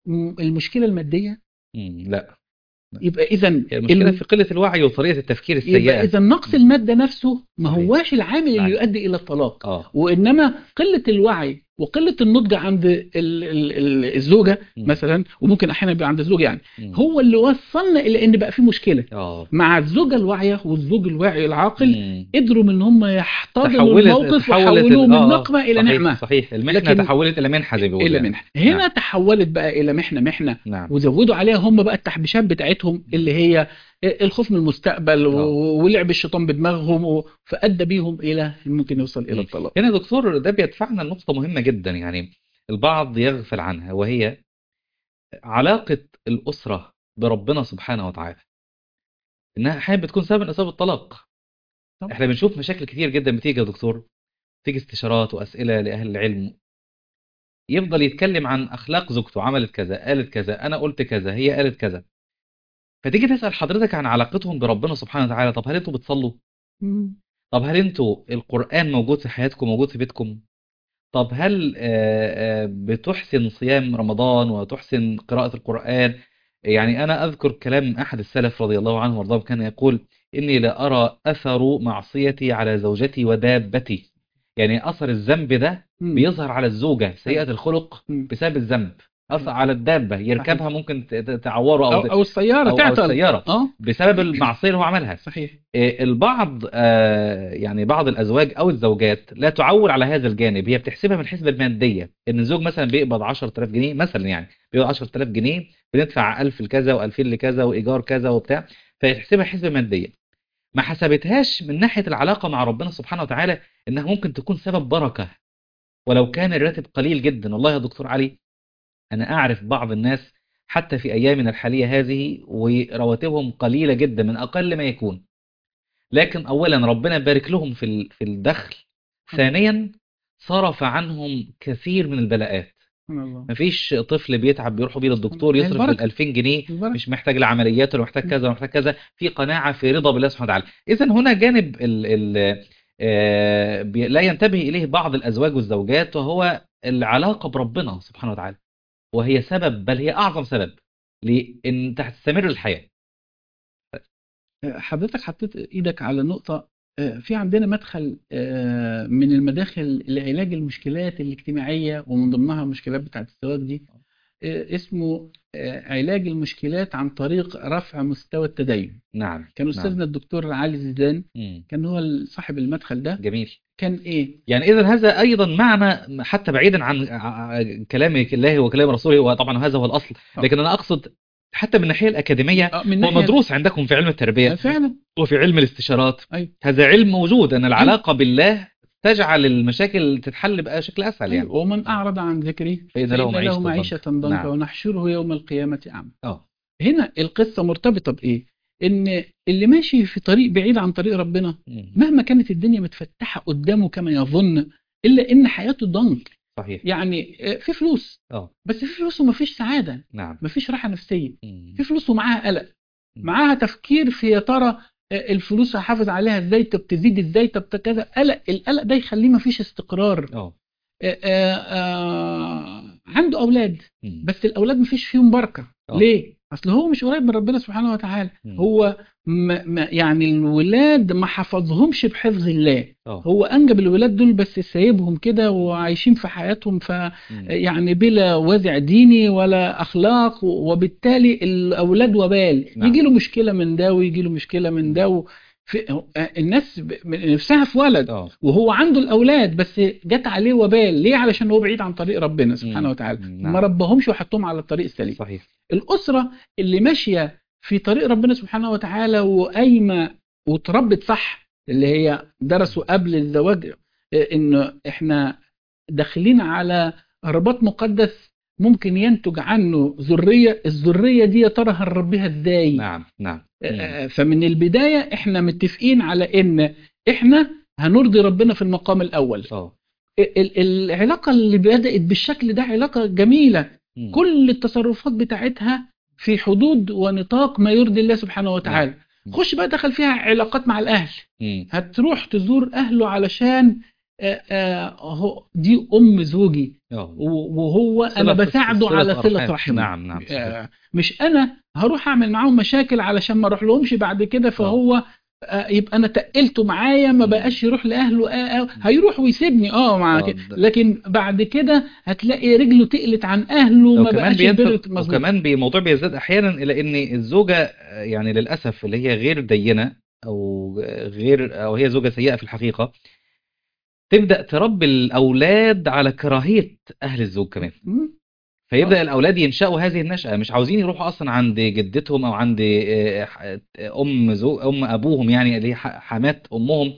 م- المشكله الماديه مم. لا يبقى اذا هي المشكلة في قلة الوعي وطريقة التفكير يبقى السيئة اذا نقص الماده نفسه ما صحيح. هواش العامل نعم. اللي يؤدي الى الطلاق اه وانما قله الوعي وقله النضج عند ال- ال- ال- الزوجه مم. مثلا وممكن احيانا يبقى عند الزوج يعني مم. هو اللي وصلنا الى ان بقى في مشكله اه مع الزوجه الواعيه والزوج الواعي العاقل مم. قدروا ان هم يحتضنوا تحولت الموقف تحولت وحولوه ال- من آه، آه، نقمه الى صحيح نعمه صحيح المحنة لكن- تحولت إلى منحة زي ما بيقولوا الى يعني. منحه هنا نعم. تحولت بقى الى محنه محنه نعم وزودوا عليها هم بقى التحبيشات بتاعتهم اللي هي الخوف من المستقبل و- آه. ولعب الشيطان بدماغهم و- فادى بيهم الى ممكن يوصل الى مم. الطلاق هنا يا دكتور ده بيدفعنا لنقطة مهمة جدا يعني البعض يغفل عنها وهي علاقة الأسرة بربنا سبحانه وتعالى إنها أحيانا بتكون سبب من أسباب الطلاق طبعا. إحنا بنشوف مشاكل كتير جدا بتيجي يا دكتور تيجي استشارات وأسئلة لأهل العلم يفضل يتكلم عن أخلاق زوجته عملت كذا قالت كذا أنا قلت كذا هي قالت كذا فتيجي تسأل حضرتك عن علاقتهم بربنا سبحانه وتعالى طب هل أنتوا بتصلوا؟ مم. طب هل انتوا القرآن موجود في حياتكم موجود في بيتكم طب هل آه، آه، بتحسن صيام رمضان وتحسن قراءة القرآن يعني أنا أذكر كلام أحد السلف رضي الله عنه وارضاه كان يقول إني لا أرى أثر معصيتي على زوجتي ودابتي يعني أثر الذنب ده مم. بيظهر على الزوجة سيئة الخلق مم. بسبب الذنب أثر على الدابة يركبها ممكن ت- ت- تعوره او أو او السياره أو, أو تعطل السيارة اه بسبب المعصية اللي هو عملها صحيح آه، البعض آه، يعني بعض الازواج او الزوجات لا تعول على هذا الجانب هي بتحسبها من الحسبه الماديه ان الزوج مثلا بيقبض 10000 جنيه مثلا يعني بيقبض 10000 جنيه بندفع 1000 لكذا و2000 لكذا وايجار كذا وبتاع فيحسبها حسبه ماديه ما حسبتهاش من ناحيه العلاقه مع ربنا سبحانه وتعالى انها ممكن تكون سبب بركه ولو كان الراتب قليل جدا والله يا دكتور علي انا اعرف بعض الناس حتى في ايامنا الحاليه هذه ورواتبهم قليله جدا من اقل ما يكون لكن اولا ربنا يبارك لهم في ال- في الدخل ثانيا صرف عنهم كثير من البلاءات سبحان الله مفيش طفل بيتعب بيروحوا بيه للدكتور هي يصرف البركة. ال 2000 جنيه البركة. مش محتاج لعمليات ولا محتاج كذا ولا محتاج كذا في قناعة في رضا بالله سبحانه وتعالى اذا هنا جانب ال ال آه، بي- لا ينتبه اليه بعض الازواج والزوجات وهو العلاقة بربنا سبحانه وتعالى وهي سبب بل هي اعظم سبب لان تستمر الحياة حضرتك حطيت ايدك على نقطة آه، في عندنا مدخل آه، من المداخل لعلاج المشكلات الاجتماعية ومن ضمنها المشكلات بتاعت الزواج دي آه، اسمه آه، علاج المشكلات عن طريق رفع مستوى التدين نعم كان نعم. أستاذنا الدكتور علي زيدان مم. كان هو صاحب المدخل ده جميل كان إيه يعني إذا هذا أيضا معنى حتى بعيدا عن ع- كلام الله وكلام رسوله وطبعا هذا هو الأصل آه. لكن أنا أقصد حتى من الناحية الأكاديمية آه، من هو ناحية- مدروس عندكم في علم آه، التربية فعلا وفي علم الاستشارات أيوة. هذا علم موجود أن العلاقة بالله تجعل المشاكل تتحل بشكل أسهل يعني أيوة. ومن أعرض عن ذكري فإن له فإن له معيشة معيشة ضنكا. ضنكا نعم. ونحشره يوم القيامة أعمى اه هنا القصة مرتبطة بإيه؟ إن اللي ماشي في طريق بعيد عن طريق ربنا مم. مهما كانت الدنيا متفتحة قدامه كما يظن إلا إن حياته ضنك صحيح يعني آه، في فلوس اه بس في فلوس ومفيش سعادة نعم مفيش راحة نفسية مم. في فلوس ومعاها قلق مم. معاها تفكير في يا ترى آه، الفلوس هحافظ عليها ازاي طب تزيد ازاي طب كذا قلق القلق ده يخليه مفيش استقرار اه آه، آه، آه، عنده اولاد مم. بس الاولاد مفيش فيهم بركه آه. ليه اصل هو مش قريب من ربنا سبحانه وتعالى مم. هو ما ما يعني الولاد ما حفظهمش بحفظ الله اه هو انجب الولاد دول بس سايبهم كده وعايشين في حياتهم ف مم. يعني بلا وازع ديني ولا اخلاق وبالتالي الاولاد وبال نعم. يجي له مشكله من ده ويجي له مشكله من ده و... في... الناس ب- من نفسها في ولد اه وهو عنده الاولاد بس جت عليه وبال ليه علشان هو بعيد عن طريق ربنا سبحانه مم. وتعالى مم. نعم. ما ربهمش وحطهم على الطريق السليم صحيح الاسره اللي ماشيه في طريق ربنا سبحانه وتعالى وقايمه وتربت صح اللي هي درسوا قبل الزواج آه، انه احنا داخلين على رباط مقدس ممكن ينتج عنه ذريه الذريه دي يا ترى هنربيها ازاي نعم نعم مم. آه، فمن البدايه احنا متفقين على ان احنا هنرضي ربنا في المقام الاول اه ال- ال- العلاقه اللي بدات بالشكل ده علاقه جميله مم. كل التصرفات بتاعتها في حدود ونطاق ما يرضي الله سبحانه وتعالى نعم. خش بقى دخل فيها علاقات مع الاهل مم. هتروح تزور اهله علشان آه، آه، هو دي ام زوجي اه و- وهو انا صلة- بساعده صلة على صله أرحام. رحم نعم نعم صحيح. آه، مش انا هروح اعمل معاهم مشاكل علشان ما اروح لهمش بعد كده فهو آه، يبقى انا تقلته معايا ما بقاش يروح لاهله آه، آه، هيروح ويسيبني اه مع آه، كده ده- لكن بعد كده هتلاقي رجله تقلت عن اهله ما وكمان بقاش البر بينتج مظبوط وكمان بي- الموضوع بيزداد احيانا الى ان الزوجه آه، يعني للاسف اللي هي غير دينه او غير او هي زوجه سيئه في الحقيقه تبدا تربي الاولاد على كراهيه اهل الزوج كمان مم. فيبدا الاولاد ينشأوا هذه النشأة مش عاوزين يروحوا اصلا عند جدتهم او عند آه، ح- ام زو ام ابوهم يعني اللي هي ح- حمات امهم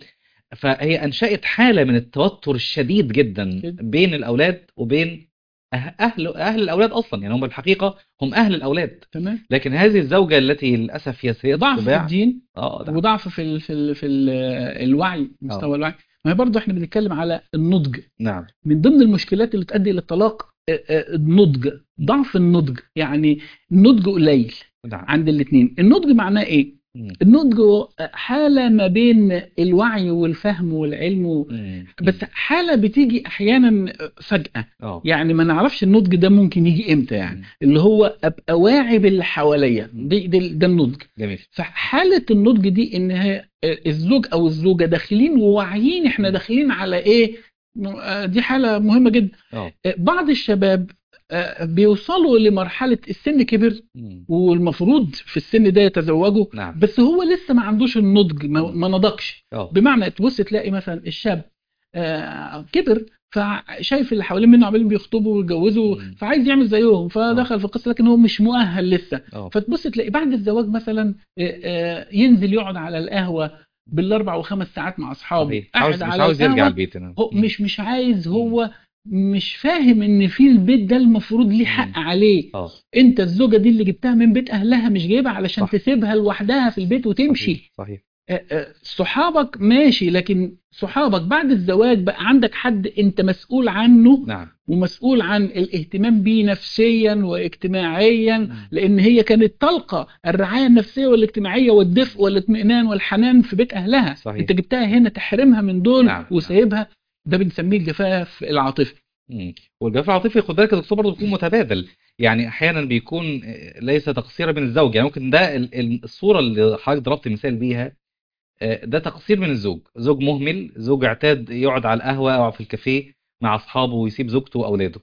فهي انشأت حالة من التوتر الشديد جدا كده. بين الاولاد وبين أه- اهل اهل الاولاد اصلا يعني هم بالحقيقة هم اهل الاولاد تمام لكن هذه الزوجة التي للاسف هي سيئة ضعف في الطباع الدين اه ده- وضعف في ال في ال في ال الوعي مستوى الوعي ما هي برضه احنا بنتكلم على النضج نعم من ضمن المشكلات اللي تؤدي للطلاق آه، آه، النضج ضعف النضج يعني النضج قليل نعم عند الاثنين النضج معناه ايه مم. النضج حالة ما بين الوعي والفهم والعلم و... مم. بس حالة بتيجي احيانا فجأة اه يعني ما نعرفش النضج ده ممكن يجي امتى يعني مم. اللي هو ابقى واعي باللي حواليا دي ده, ده النضج جميل فحالة النضج دي ان هي الزوج او الزوجة داخلين وواعيين احنا م. داخلين على ايه آه، دي حالة مهمة جدا اه آه، بعض الشباب آه، بيوصلوا لمرحلة السن كبر مم. والمفروض في السن ده يتزوجوا نعم بس هو لسه ما عندوش النضج ما ما نضجش اه بمعنى تبص تلاقي مثلا الشاب آه، كبر فشايف اللي حوالين منه عمالين بيخطبوا ويتجوزوا مم. فعايز يعمل زيهم فدخل في القصه لكن هو مش مؤهل لسه اه فتبص تلاقي بعد الزواج مثلا آه، آه، ينزل يقعد على القهوه بالاربع وخمس ساعات مع اصحابه صحيح عاوز قاعد مش على عاوز يرجع القهوة، البيت هنا هو مم. مش مش عايز هو مش فاهم ان في البيت ده المفروض ليه حق عليه اه انت الزوجه دي اللي جبتها من بيت اهلها مش جايبها علشان صح. تسيبها لوحدها في البيت وتمشي صحيح صحيح آه، آه، صحابك ماشي لكن صحابك بعد الزواج بقى عندك حد انت مسؤول عنه نعم ومسؤول عن الاهتمام بيه نفسيا واجتماعيا مم. لان هي كانت تلقى الرعايه النفسيه والاجتماعيه والدفء والاطمئنان والحنان في بيت اهلها صحيح. انت جبتها هنا تحرمها من دول نعم. وسايبها ده بنسميه الجفاف العاطفي مم. والجفاف العاطفي خد بالك يا دكتور برضه بيكون متبادل يعني احيانا بيكون آه، ليس تقصيرا من الزوج يعني ممكن ده ال- ال- الصوره اللي حضرتك ضربت مثال بيها آه، ده تقصير من الزوج زوج مهمل زوج اعتاد يقعد على القهوه او في الكافيه مع اصحابه ويسيب زوجته واولاده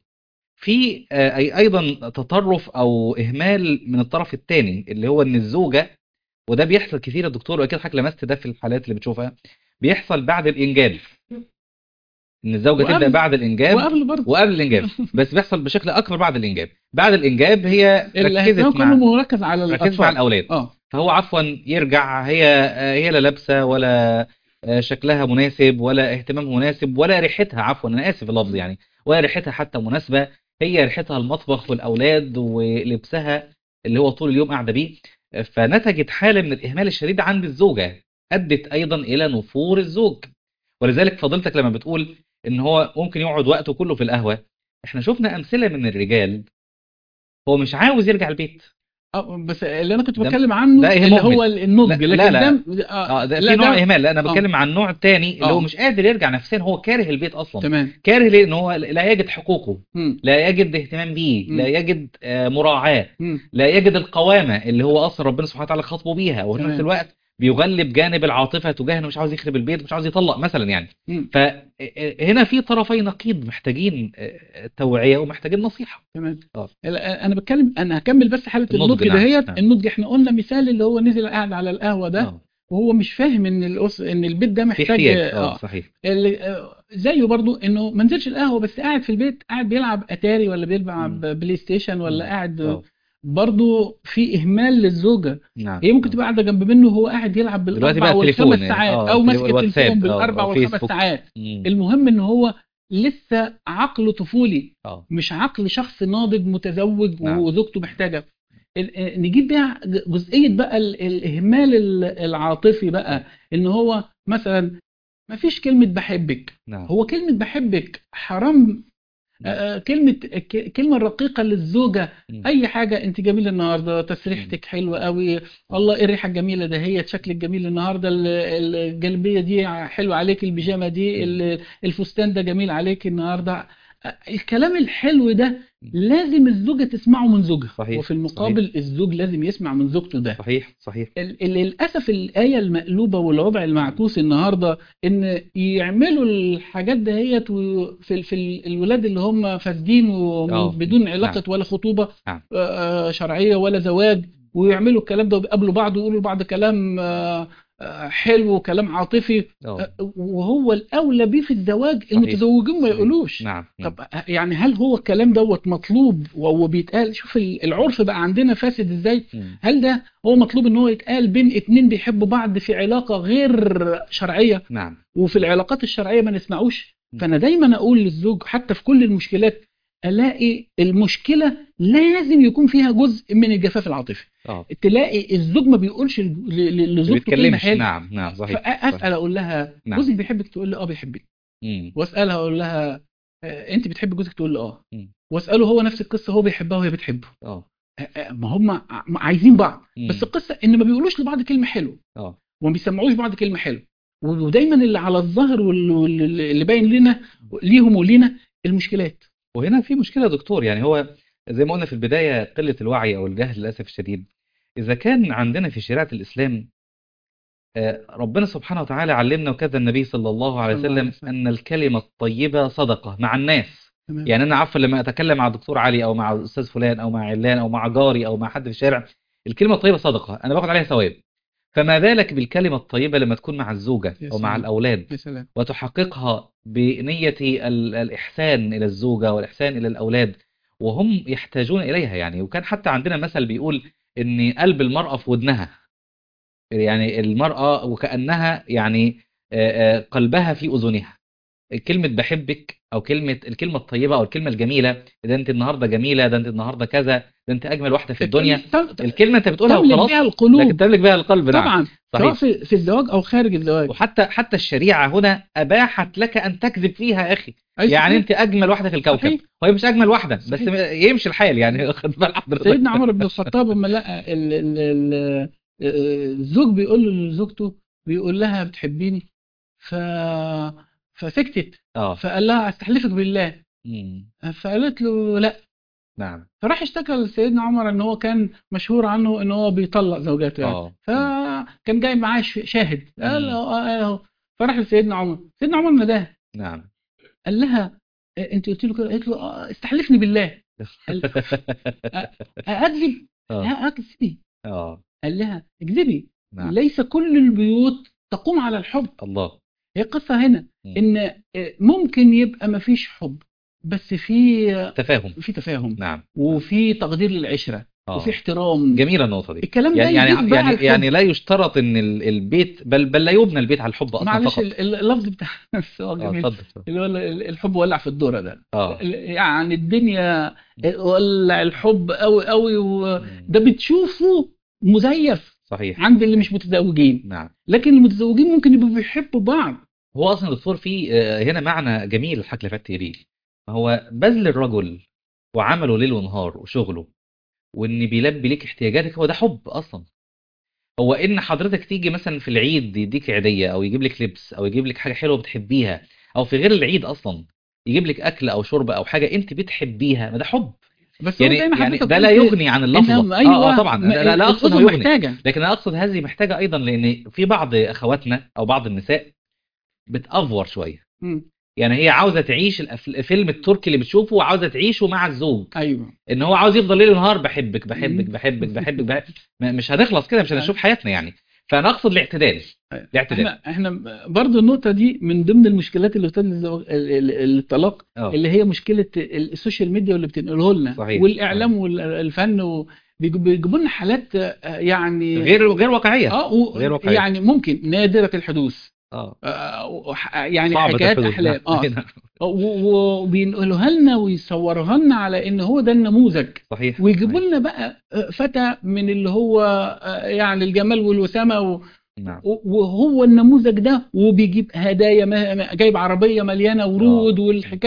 في آه، اي ايضا تطرف او اهمال من الطرف الثاني اللي هو ان الزوجه وده بيحصل كتير يا دكتور واكيد حضرتك لمست ده في الحالات اللي بتشوفها بيحصل بعد الانجاب ان الزوجه وقبل- تبدا بعد الانجاب وقبل برضه وقبل الانجاب بس بيحصل بشكل اكبر بعد الانجاب بعد الانجاب هي الاهتمام ركزت كله مع مركز على ركزت مع الاطفال الاولاد اه فهو عفوا يرجع هي هي لا لابسه ولا شكلها مناسب ولا اهتمام مناسب ولا ريحتها عفوا انا اسف اللفظ يعني ولا ريحتها حتى مناسبه هي ريحتها المطبخ والاولاد ولبسها اللي هو طول اليوم قاعده بيه فنتجت حاله من الاهمال الشديد عند الزوجه ادت ايضا الى نفور الزوج ولذلك فضيلتك لما بتقول ان هو ممكن يقعد وقته كله في القهوه احنا شفنا امثله من الرجال هو مش عاوز يرجع البيت اه بس اللي انا كنت ده- بتكلم عنه ده اللي هو مهمل. النضج لا- لكن لا- ده اه ده لا في نوع ده- اهمال لا انا آه. بتكلم عن نوع تاني اللي هو آه. مش قادر يرجع نفسيا هو كاره البيت اصلا تمام كاره ليه ان هو لا يجد حقوقه مم. لا يجد اهتمام بيه مم. لا يجد آه، مراعاة مم. لا يجد القوامة اللي هو اصلا ربنا سبحانه وتعالى خاطبه بيها وفي تمام. نفس الوقت بيغلب جانب العاطفة تجاه انه مش عاوز يخرب البيت مش عاوز يطلق مثلا يعني مم. فهنا في طرفي نقيض محتاجين آه، توعية ومحتاجين نصيحة تمام آه. لا، انا بتكلم انا هكمل بس حاله النضج، النضج نعم، دهيت نعم. النضج احنا قلنا مثال اللي هو نزل قاعد على القهوه ده آه، وهو مش فاهم ان الأس... ان البيت ده في محتاج احتياج اه اه صحيح اللي آه، زيه برضو انه ما نزلش القهوه بس قاعد في البيت قاعد بيلعب اتاري ولا بيلعب بلاي ستيشن ولا مم. قاعد آه، برضو في اهمال للزوجه نعم هي ممكن تبقى قاعده جنب منه وهو قاعد يلعب دلوقتي بالاربع بقى والخمس التليفون، ساعات آه، او ماسك والواتساب، التليفون آه، بالاربع أو والخمس فيسبوك. ساعات مم. المهم ان هو لسه عقله طفولي اه مش عقل شخص ناضج متزوج نعم. وزوجته محتاجه ال- آه، نجيب بقى جزئيه بقى ال- الاهمال ال- العاطفي بقى ان هو مثلا ما فيش كلمه بحبك نعم هو كلمه بحبك حرام آه، كلمة ك- كلمة رقيقة للزوجة مم. أي حاجة أنت جميلة النهاردة تسريحتك حلوة قوي الله إيه الريحة الجميلة ده هي شكلك جميل النهاردة ال- ال- الجلبية دي حلوة عليك البيجامة دي ال- الفستان ده جميل عليك النهاردة آه، الكلام الحلو ده لازم الزوجة تسمعه من زوجها صحيح، وفي المقابل الزوج لازم يسمع من زوجته ده صحيح صحيح ال- ال- للأسف الآية المقلوبة والوضع المعكوس النهاردة إن يعملوا الحاجات دهيت و- في في ال- الولاد اللي هم فاسدين آه، وبدون علاقة ولا خطوبة نعم. آه، شرعية ولا زواج ويعملوا الكلام ده ويقابلوا بعض ويقولوا لبعض كلام آه، آه، حلو وكلام عاطفي اه آه، وهو الأولى بيه في الزواج صحيح. المتزوجين ما صحيح. يقولوش نعم نعم. طب يعني هل هو الكلام دوت مطلوب وهو بيتقال شوف ال- العرف بقى عندنا فاسد ازاي مم. هل ده هو مطلوب ان هو يتقال بين اتنين بيحبوا بعض في علاقة غير شرعية نعم وفي العلاقات الشرعية ما نسمعوش م. فانا دايما اقول للزوج حتى في كل المشكلات الاقي المشكلة لازم يكون فيها جزء من الجفاف العاطفي اه تلاقي الزوج ما بيقولش ل- ل- ما لزوجته كلمة بيتكلمش حلوة نعم نعم صحيح فاسال اقول لها نعم. جوزك بيحبك تقول لي اه بيحبني مم. واسالها اقول لها آه، انت بتحب جوزك تقول لي اه مم. واساله هو نفس القصه هو بيحبها وهي بتحبه اه آه، آه، ما هم ع- عايزين بعض مم. بس القصه ان ما بيقولوش لبعض كلمه حلوه اه وما بيسمعوش بعض كلمه حلوه ودايما اللي على الظاهر وال- وال- اللي باين لنا ليهم ولينا المشكلات وهنا في مشكلة يا دكتور يعني هو زي ما قلنا في البداية قلة الوعي أو الجهل للأسف الشديد إذا كان عندنا في شريعة الإسلام آه، ربنا سبحانه وتعالى علمنا وكذا النبي صلى الله عليه صلى الله عليه وسلم وسلم. أن الكلمة الطيبة صدقة مع الناس تمام يعني أنا عارفة لما أتكلم مع الدكتور علي أو مع الأستاذ فلان أو مع علان أو مع جاري أو مع حد في الشارع الكلمة الطيبة صدقة أنا باخد عليها ثواب فما بالك بالكلمة الطيبة لما تكون مع الزوجة يا أو مع سلام. الأولاد يا سلام وتحققها بنية ال- الإحسان إلى الزوجة والإحسان إلى الأولاد وهم يحتاجون إليها يعني وكان حتى عندنا مثل بيقول إن قلب المرأة في ودنها يعني المرأة وكأنها يعني آه، آه، قلبها في أذنها كلمة بحبك أو كلمة الكلمة الطيبة أو الكلمة الجميلة ده أنت النهاردة جميلة ده أنت النهاردة كذا ده أنت أجمل واحدة في الدنيا تم- تم- الكلمة أنت بتقولها تملك وخلاص بيها لكن القلوب تملك بها القلب نعم طبعا صحيح. سواء في في الزواج او خارج الزواج وحتى حتى الشريعة هنا أباحت لك أن تكذب فيها يا أخي أي يعني صحيح. انت اجمل واحده في الكوكب صحيح. وهي مش اجمل واحده بس صحيح. يمشي الحال يعني خد بال حضرتك سيدنا عمر بن الخطاب لما لقى ال- ال- ال- الزوج بيقول لزوجته بيقول لها بتحبيني ف فسكتت اه فقال لها استحلفك بالله مم. فقالت له لا نعم فراح اشتكى لسيدنا عمر ان هو كان مشهور عنه ان هو بيطلق زوجاته يعني اه فكان جاي معاه ش- شاهد قال مم. له آه، آه. فراح لسيدنا عمر سيدنا عمر نداه نعم قال لها آه، انت قلت له كده قالت له آه، استحلفني بالله اكذب اه لا اكذبي اه قال لها اكذبي نعم ليس كل البيوت تقوم على الحب الله هي قصة هنا مم. ان آه، ممكن يبقى مفيش حب بس في تفاهم في تفاهم نعم وفي تقدير للعشرة اه وفي احترام جميلة النقطة دي الكلام ده يعني يعني يجيب بقى يعني, الحب. يعني لا يشترط ان ال- البيت بل بل لا يبنى البيت على الحب اصلا معلش فقط ال- ال- اللفظ بتاع بس هو اه جميل اتفضل اتفضل. اللي هو ال- الحب ولع في الذرة ده اه يعني الدنيا ولع الحب قوي قوي وده مم. بتشوفه مزيف صحيح عند اللي مش متزوجين نعم لكن المتزوجين ممكن يبقوا بيحبوا بعض هو اصلا دكتور في آه، هنا معنى جميل الحاج لفتي ليه هو بذل الرجل وعمله ليل ونهار وشغله وان بيلبي ليك احتياجاتك هو ده حب اصلا هو ان حضرتك تيجي مثلا في العيد يديك عيديه او يجيب لك لبس او يجيب لك حاجه حلوه بتحبيها او في غير العيد اصلا يجيب لك اكل او شرب او حاجه انت بتحبيها ما ده حب بس هو يعني زي ما يعني حضرتك ده لا قلت يغني عن إنهم اللفظه ايوه اه اه طبعا ما- لا, لا اقصد الأذن انه يغني محتاجه لكن انا اقصد هذه محتاجه ايضا لان في بعض اخواتنا او بعض النساء بتافور شويه مم. يعني هي عاوزه تعيش الأف- الفيلم التركي اللي بتشوفه وعاوزه تعيشه مع الزوج ايوه ان هو عاوز يفضل ليل ونهار بحبك بحبك مم. بحبك بحبك, بحبك. م- مش هنخلص كده مش هنشوف حياتنا يعني فانا اقصد الاعتدال الاعتدال احنا احنا برضو النقطه دي من ضمن المشكلات اللي بتؤدي للزواج- ال- ال- الطلاق اه اللي هي مشكله ال- السوشيال ميديا واللي بتنقله لنا صحيح. والاعلام والفن و- بيجيب- بيجيبوا لنا حالات آه، يعني غير غير واقعيه اه و- غير واقعية. يعني ممكن نادره الحدوث اه آه، وح- يعني صعبة حكايات الحدوث. احلام اه نعم. و- وبينقلوها لنا ويصوروها لنا على ان هو ده النموذج صحيح ويجيبوا صحيح. لنا بقى آه، فتى من اللي هو آه، يعني الجمال والوسامه و- نعم وهو النموذج ده وبيجيب هدايا ما- ما- جايب عربيه مليانه ورود والحكايه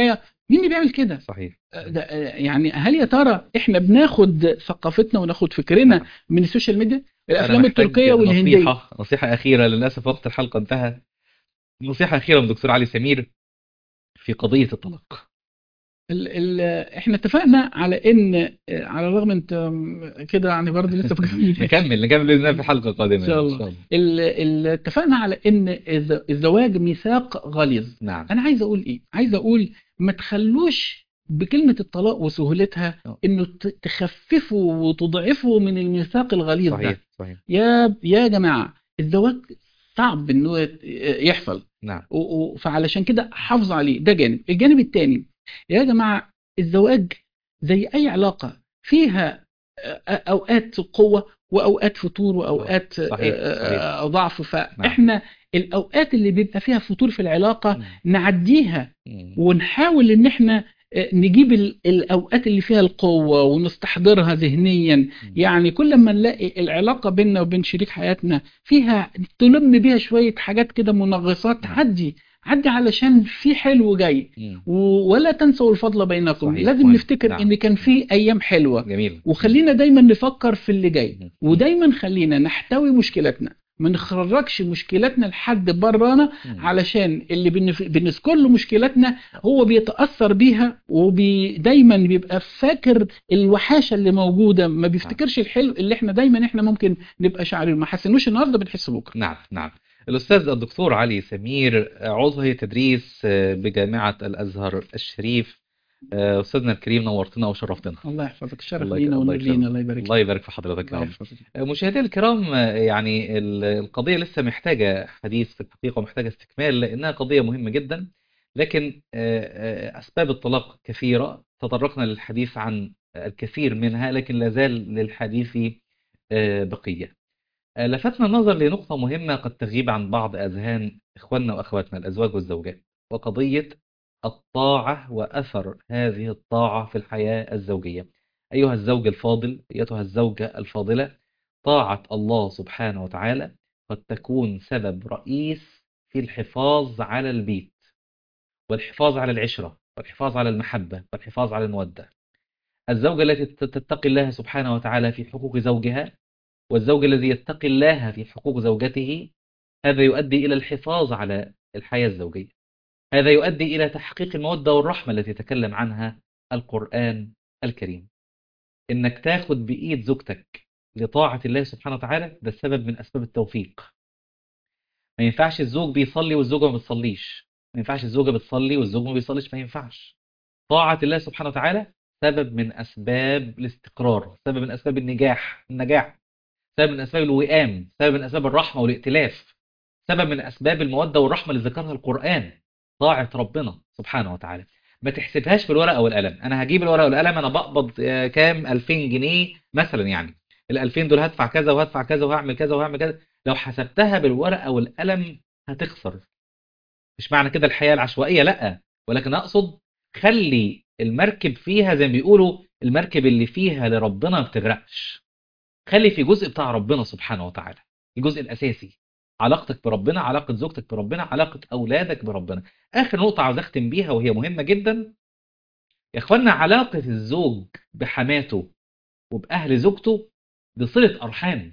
مين اللي بيعمل كده صحيح ده يعني هل يا ترى احنا بناخد ثقافتنا وناخد فكرنا من السوشيال ميديا الافلام أنا محتاج التركيه والهنديه نصيحة نصيحة أخيرة للأسف وقت الحلقة انتهى نصيحة أخيرة من دكتور علي سمير في قضية الطلاق ال ال احنا اتفقنا على ان على الرغم انت كده يعني برضه لسه بكمل نكمل نكمل بإذن الله في الحلقة القادمة إن شاء الله. ال- ال- اتفقنا على ان الز- الزواج ميثاق غليظ نعم انا عايز اقول ايه عايز اقول ما تخلوش بكلمة الطلاق وسهولتها أه. انه ت- تخففوا وتضعفوا من الميثاق الغليظ صحيح ده صحيح يا يا جماعة الزواج صعب انه يت- يحصل نعم و- و- فعلشان كده حافظوا عليه ده جانب الجانب التاني يا جماعة الزواج زي أي علاقة فيها آه، أوقات قوة وأوقات فتور وأوقات آه، صحيح، آه، صحيح. آه، ضعف فإحنا الأوقات اللي بيبقى فيها فتور في العلاقة مم. نعديها مم. ونحاول إن إحنا آه، نجيب ال- الأوقات اللي فيها القوة ونستحضرها ذهنيا يعني كل ما نلاقي العلاقة بيننا وبين شريك حياتنا فيها تلم بيها شوية حاجات كده منغصات نعم. عدي عدي علشان في حلو جاي مم. و- ولا تنسوا الفضل بينكم صحيح، لازم مهم. نفتكر نعم. ان كان في ايام حلوة جميل وخلينا دايما نفكر في اللي جاي مم. ودايما خلينا نحتوي مشكلتنا ما نخرجش مشكلتنا لحد برانا مم. علشان اللي بنف- بنذكر له مشكلتنا هو بيتأثر بيها ودايما بيبقى فاكر الوحاشة اللي موجودة ما بيفتكرش الحلو اللي احنا دايما احنا ممكن نبقى شاعرين ما حسنوش النهارده بنحس بكره نعم نعم الأستاذ الدكتور علي سمير عضو هيئة تدريس بجامعة الأزهر الشريف أستاذنا الكريم نورتنا وشرفتنا الله يحفظك الشرف الله لينا يك- الله والنور لينا يكرمك. الله يبارك الله يبارك في حضرتك يا الله رب يحفظك مشاهدينا الكرام يعني ال- القضية لسه محتاجة حديث في الحقيقة ومحتاجة استكمال لأنها قضية مهمة جدا لكن آه، آه، أسباب الطلاق كثيرة تطرقنا للحديث عن الكثير منها لكن لا زال للحديث آه، بقية آه، لفتنا النظر لنقطة مهمة قد تغيب عن بعض أذهان إخواننا وأخواتنا الأزواج والزوجات وقضية الطاعة وأثر هذه الطاعة في الحياة الزوجية أيها الزوج الفاضل أيتها الزوجة الفاضلة طاعة الله سبحانه وتعالى قد تكون سبب رئيس في الحفاظ على البيت والحفاظ على العشرة والحفاظ على المحبة والحفاظ على المودة الزوجة التي تتقي الله سبحانه وتعالى في حقوق زوجها والزوج الذي يتقي الله في حقوق زوجته هذا يؤدي إلى الحفاظ على الحياة الزوجية هذا يؤدي إلى تحقيق المودة والرحمة التي تكلم عنها القرآن الكريم إنك تاخد بإيد زوجتك لطاعة الله سبحانه وتعالى ده سبب من أسباب التوفيق ما ينفعش الزوج بيصلي والزوجة ما بتصليش ما ينفعش الزوجة بتصلي والزوج ما بيصليش ما ينفعش طاعة الله سبحانه وتعالى سبب من أسباب الاستقرار سبب من أسباب النجاح النجاح سبب من أسباب الوئام سبب من أسباب الرحمة والائتلاف سبب من أسباب المودة والرحمة اللي ذكرها القرآن طاعة ربنا سبحانه وتعالى ما تحسبهاش بالورقة والقلم أنا هجيب الورقة والقلم أنا بقبض آه، كام 2000 جنيه مثلا يعني ال 2000 دول هدفع كذا وهدفع كذا وهعمل كذا وهعمل كذا لو حسبتها بالورقة والقلم هتخسر مش معنى كده الحياة العشوائية لا ولكن أقصد خلي المركب فيها زي ما بيقولوا المركب اللي فيها لربنا ما بتغرقش خلي في جزء بتاع ربنا سبحانه وتعالى الجزء الأساسي علاقتك بربنا علاقة زوجتك بربنا علاقة أولادك بربنا آخر نقطة عاوز أختم بيها وهي مهمة جدا يا إخوانا علاقة الزوج بحماته وبأهل زوجته دي صلة أرحام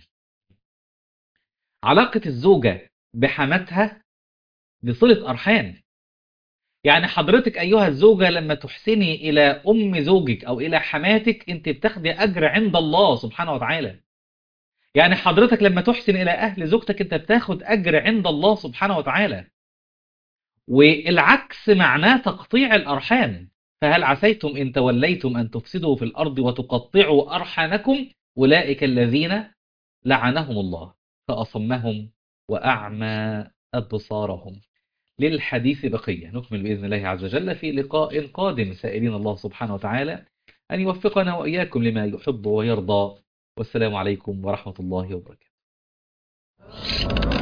علاقة الزوجة بحماتها دي صلة أرحام يعني حضرتك أيها الزوجة لما تحسني إلى أم زوجك أو إلى حماتك أنت بتاخدي أجر عند الله سبحانه وتعالى يعني حضرتك لما تحسن إلى أهل زوجتك أنت بتاخد أجر عند الله سبحانه وتعالى والعكس معناه تقطيع الأرحام فهل عسيتم إن توليتم أن تفسدوا في الأرض وتقطعوا أرحامكم أولئك الذين لعنهم الله فأصمهم وأعمى أبصارهم للحديث بقية نكمل بإذن الله عز وجل في لقاء قادم سائلين الله سبحانه وتعالى أن يوفقنا وإياكم لما يحب ويرضى والسلام عليكم ورحمة الله وبركاته